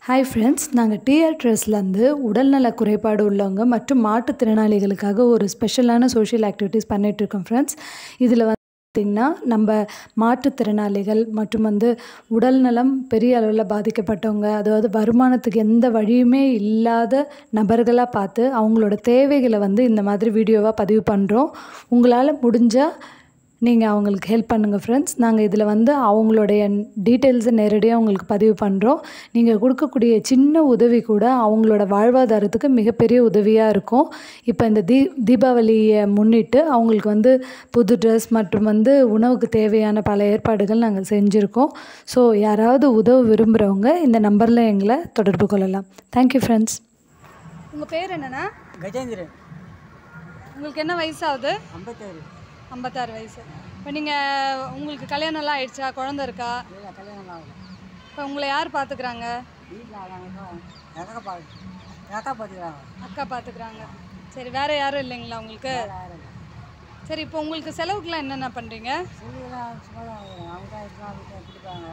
Hi friends நாங்கள் TR ட்ரெஸ்லேருந்து உடல்நல குறைபாடு உள்ளவங்க மற்றும் மாற்றுத்திறனாளிகளுக்காக ஒரு ஸ்பெஷலான சோஷியல் ஆக்டிவிட்டீஸ் பண்ணிகிட்ருக்கோம் ஃப்ரெண்ட்ஸ் இதில் வந்து பார்த்திங்கன்னா நம்ம மாற்றுத்திறனாளிகள் மற்றும் வந்து உடல்நலம் பெரிய அளவில் பாதிக்கப்பட்டவங்க அதாவது வருமானத்துக்கு எந்த வழியுமே இல்லாத நபர்களாக பார்த்து அவங்களோட தேவைகளை வந்து இந்த மாதிரி வீடியோவாக பதிவு பண்ணுறோம் உங்களால் முடிஞ்சால் நீங்கள் அவங்களுக்கு ஹெல்ப் பண்ணுங்கள் ஃப்ரெண்ட்ஸ் நாங்கள் இதில் வந்து அவங்களுடைய டீட்டெயில்ஸை நேரடியாக உங்களுக்கு பதிவு பண்ணுறோம் நீங்கள் கொடுக்கக்கூடிய சின்ன உதவி கூட அவங்களோட வாழ்வாதாரத்துக்கு மிகப்பெரிய உதவியாக இருக்கும் இப்போ இந்த தீ தீபாவளியை முன்னிட்டு அவங்களுக்கு வந்து புது ட்ரெஸ் மற்றும் வந்து உணவுக்கு தேவையான பல ஏற்பாடுகள் நாங்கள் செஞ்சுருக்கோம் ஸோ யாராவது உதவ விரும்புகிறவங்க இந்த நம்பரில் எங்களை தொடர்பு கொள்ளலாம் தேங்க்யூ ஃப்ரெண்ட்ஸ் உங்கள் பேர் என்னண்ணா கஜேந்திரன் உங்களுக்கு என்ன வயசாகுது ஐம்பத்தாறு ஐம்பத்தாறு வயசு இப்போ நீங்கள் உங்களுக்கு கல்யாணம்லாம் ஆயிடுச்சா குழந்த இருக்கா இல்லை கல்யாணம் ஆகல இப்போ உங்களை யார் பார்த்துக்கிறாங்க வீட்டில் ஆகாங்க எங்கள் பார்த்து எங்கள் பார்த்துக்கிறாங்க அக்கா பார்த்துக்கிறாங்க சரி வேறு யாரும் இல்லைங்களா உங்களுக்கு யாரும் இல்லை சரி இப்போ உங்களுக்கு செலவுக்குலாம் என்னென்ன பண்ணுறீங்க சொல்லிலாம் சும்மா தான் அவங்க தான் இருக்கா வீட்டில் கொடுப்பாங்க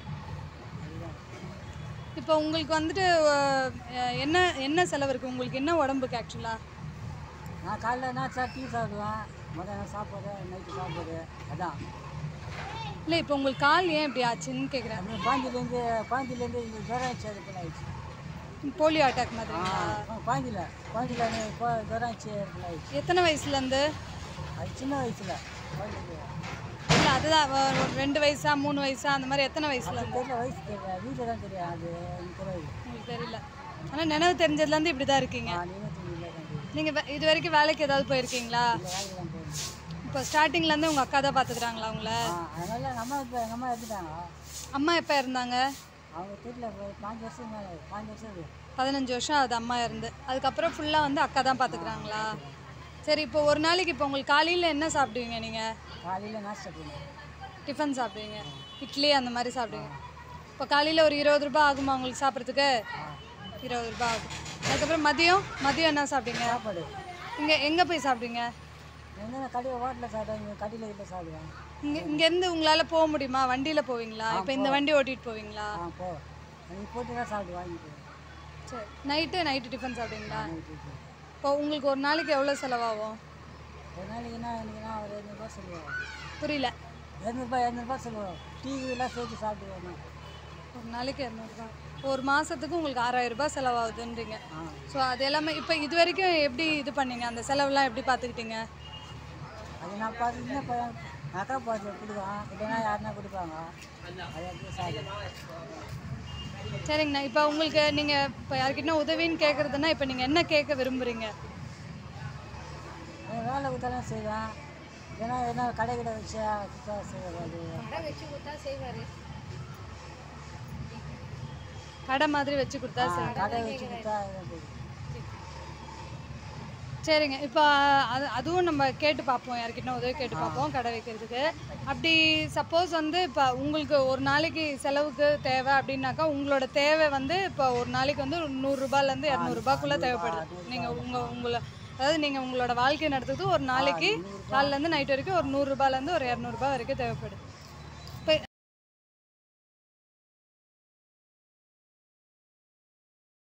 அதுதான் இப்போ உங்களுக்கு வந்துட்டு அஹ், என்ன என்ன செலவு இருக்குது உங்களுக்கு என்ன உடம்புக்கு ஆக்சுவலாக நான் காலைல என்ன சார் டீ சாப்பிடுவேன் மதியானம் சாப்பாடு நைட்டு சாப்பாடு அதான் இல்லை இப்போ உங்களுக்கு கால் ஏன் இப்படி ஆச்சுன்னு கேட்குறேன் அது பாஞ்சிலேருந்து பாஞ்சிலேருந்து இது ஜுரம் ஆச்சு அது போல ஆயிடுச்சு போலியோ அட்டாக் ஆ மாதிரிங்களா பாஞ்சில பாஞ்சில இப்போ ஜுரம் ஆச்சு அது போல ஆயிடுச்சு எத்தனை வயசுலேருந்து அது சின்ன வயசில் பாஞ்சில இல்லை அதுதான் வ- ஒரு ரெண்டு வயசா மூணு வயசா அந்த மாதிரி எத்தனை வயசுலேருந்து தெரியல வயசு தெரியல வீட்டில் தான் தெரியும் அது எனக்கு தெரியாது உங்களுக்கு தெரியல ஆனால் நினைவு தெரிஞ்சதுலேருந்து இப்படி தான் இருக்கீங்க நான் நினைவு தெரியல தான் தெரியும் நீங்கள் இது வரைக்கும் வேலைக்கு ஏதாவது போயிருக்கீங்களா இந்த வேலைக்கு தான் போகணும் இப்போ ஸ்டார்டிங்லேருந்து உங்கள் அக்கா தான் பார்த்துக்குறாங்களா உங்கள ஆ, அதனால எங்கள் அம்மா இப்போ எங்கள் அம்மா எடுத்துட்டாங்க அம்மா எப்போ இருந்தாங்க அவங்க வீட்டில் பாஞ்சு வருஷம் மேலே பாஞ்சு வருஷம் இருக்கு. பதினஞ்சு வருஷம் அது அம்மா இருந்து அதுக்கப்புறம் ஃபுல்லாக வந்து அக்கா தான் பார்த்துக்குறாங்களா சரி இப்போ ஒரு நாளைக்கு இப்போ உங்களுக்கு காலையில் என்ன சாப்பிடுவீங்க நீங்கள் காலையில் நாஸ்டா போகணும் டிஃபன் சாப்பிடுவீங்க இட்லி அந்த மாதிரி சாப்பிடுவீங்க இப்போ காலையில் ஒரு இருபது ரூபாய் ஆகுமா உங்களுக்கு சாப்பிட்றதுக்கு இருபது ரூபாய் ஆகும் அதுக்கப்புறம் மதியம் மதியம் என்ன சாப்பிடுவீங்க சாப்பாடு இங்கே எங்கே போய் சாப்பிடுவீங்க எங்கே கடையில் ஹோட்டலில் சாப்பிடுவேன் கடையில் கிட்ட சாப்பிடுவேன் இங்கே இங்கேருந்து உங்களால் போக முடியுமா வண்டியில் போவீங்களா இப்போ இந்த வண்டி ஓட்டிகிட்டு போவீங்களா ஆ போ நீ போட்டு தான் சாப்பிடு வாங்கிட்டு சரி நைட்டு நைட்டு டிஃபன் சாப்பிடுவீங்களா நைட்டு இது. இப்போ உங்களுக்கு ஒரு நாளைக்கு எவ்வளோ செலவாகும் ஒரு நாளைக்குன்னா எனக்குன்னா ஒரு இரநூறுபா சொல்லுவோம் புரியல இரநூறுபா இரநூறுபா சொல்லுவோம் டீ எல்லாம் சேர்த்து சாப்பிடுவேன் ஒரு நாளைக்கு இரநூறுபா ஒரு மாதத்துக்கு உங்களுக்கு ஆறாயிரம் ரூபாய் செலவாகுதுன்றீங்க ஆ ஸோ அது எல்லாமே இப்போ இது வரைக்கும் எப்படி இது பண்ணீங்க அந்த செலவெல்லாம் எப்படி பார்த்துக்கிட்டீங்க அது நான் பார்த்து சின்ன பையன் அக்கா பார்த்து கொடுப்பான் இல்லைன்னா யாருன்னா கொடுப்பாங்க அதை அப்படியே சாப்பிடுவேன் சரிங்கண்ணா இப்போ உங்களுக்கு நீங்கள் இப்போ யார்கிட்ட உதவின்னு கேட்குறதுன்னா இப்போ நீங்கள் என்ன கேட்க விரும்புகிறீங்க நான் வேலை கொடுத்தாலும் செய்வேன் ஏன்னா என்ன கடை கடை வச்சு கொடுத்தா செய்வார் அது கடை மாதிரி வச்சு கொடுத்தா சரி கடை வச்சு கொடுத்தா இது சரிங்க இப்போ அது அதுவும் நம்ம கேட்டு பார்ப்போம் யார்கிட்ட உதவி கேட்டு பார்ப்போம் கடை வைக்கிறதுக்கு அப்படி சப்போஸ் வந்து இப்போ உங்களுக்கு ஒரு நாளைக்கு செலவுக்கு தேவை அப்படின்னாக்கா உங்களோட தேவை வந்து இப்போ ஒரு நாளைக்கு வந்து ஒரு நூறுரூபாலேருந்து இரநூறுபாக்குள்ளே தேவைப்படுது நீங்கள் உங்கள் உங்களை அதாவது நீங்கள் உங்களோட வாழ்க்கை நடத்துறது ஒரு நாளைக்கு காலையிலேருந்து நைட் வரைக்கும் ஒரு நூறுரூபாலேருந்து ஒரு இரநூறுபா வரைக்கும் தேவைப்படுது